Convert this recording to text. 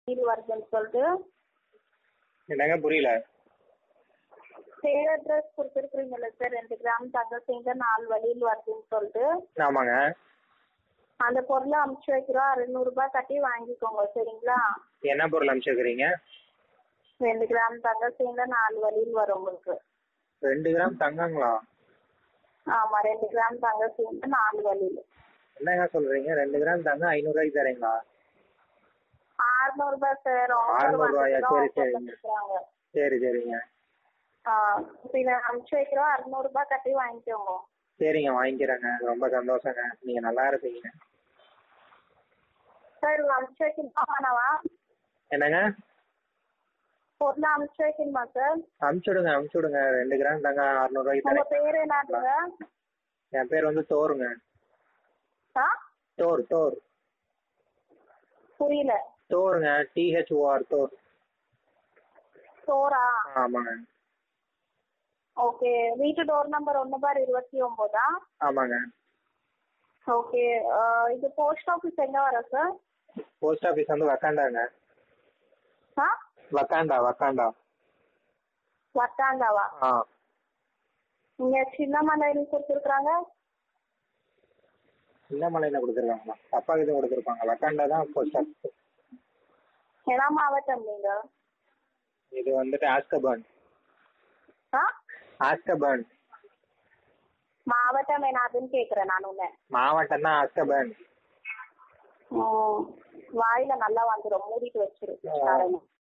இது வருதுன்னு சொல்லிட்டு என்னங்க புரியல சேல் அட்ரஸ் கொடுத்துருக்குறீங்கல்ல சார் ரெண்டு கிராம் தங்க செஞ்ச நாலு வழியில் வருதுன்னு சொல்லிட்டு ஆமாங்க அந்த பொருளை அமுச்சு வைக்கிறோம் அறுநூறுபா கட்டி வாங்கிக்கோங்க சரிங்களா என்ன பொருள் அனுப்பிச்சிருக்கிறீங்க ரெண்டு கிராம் தங்க சேர்ந்த நாலு வழியில் வரும் உங்களுக்கு ரெண்டு கிராம் தங்கங்களா ஆமா ரெண்டு கிராம் தங்க சேர்ந்த நாலு வழியில் என்னங்க சொல்றீங்க ரெண்டு கிராம் தங்கம் ஐநூறுரூவாய்க்கு தரீங்களா அறுநூறுபா சார் அறுநூறுபாயா? சரி, சரிங்க. கொடுக்குறாங்க சரி சரிங்க இப்போ இதை அமுச்சு வைக்கிறோம் அறுநூறுபா கட்டி வாங்கிக்கோங்க சரிங்க வாங்கிக்கிறேங்க ரொம்ப சந்தோஷங்க நீங்க நல்லா இருப்பீங்க சார் இதை அமுச்சு வைக்கணுமா வேணாவா என்னங்க பொருளை அமுச்சு வைக்கணுமா சார் அனுப்பிச்சுடுங்க அனுப்பிச்சுடுங்க ரெண்டு கிராம் தங்கம் அறுநூறுவாய்க்கு உங்க தரேன் பேர் என்னதுங்க என் பேர் வந்து தோருங்க ஆ தோர் தோர் புரியல தோருங்க டிஹெச்ஓஆர் தோர் சோரா ஆமாங்க ஓகே வீட்டு டோர் நம்பர் ஒன்று பார் இருபத்தி ஒம்போதா ஆமாங்க ஓகே இது போஸ்ட் ஆஃபீஸ் எங்கே வரும் சார் போஸ்ட் ஆஃபீஸ் வந்து வக்காண்டாங்க ஆ வக்காண்டா வக்காண்டா வட்டாண்டாவா ஆ இங்கே சின்னமலையில் கொடுத்துருக்குறாங்க சின்னமலையில கொடுத்துருக்காங்களா அப்பா கிட்ட கொடுத்துருப்பாங்க வக்காண்டா தான் போஸ்ட் ஆஃபீஸ் என்ன மாவட்டம் நீங்கள் இது வந்துட்டு ஆஸ்கபர்ன் ஆ ஆஸ்கபர்ன் மாவட்டம் என்னதுன்னு கேட்குறேன் நான் உன்னை மாவட்டம் தான் ஆஸ்கபர்ன் ம், வாயில நல்லா வந்துடும் மூடிட்டு வச்சிரு ஆ. தரணும்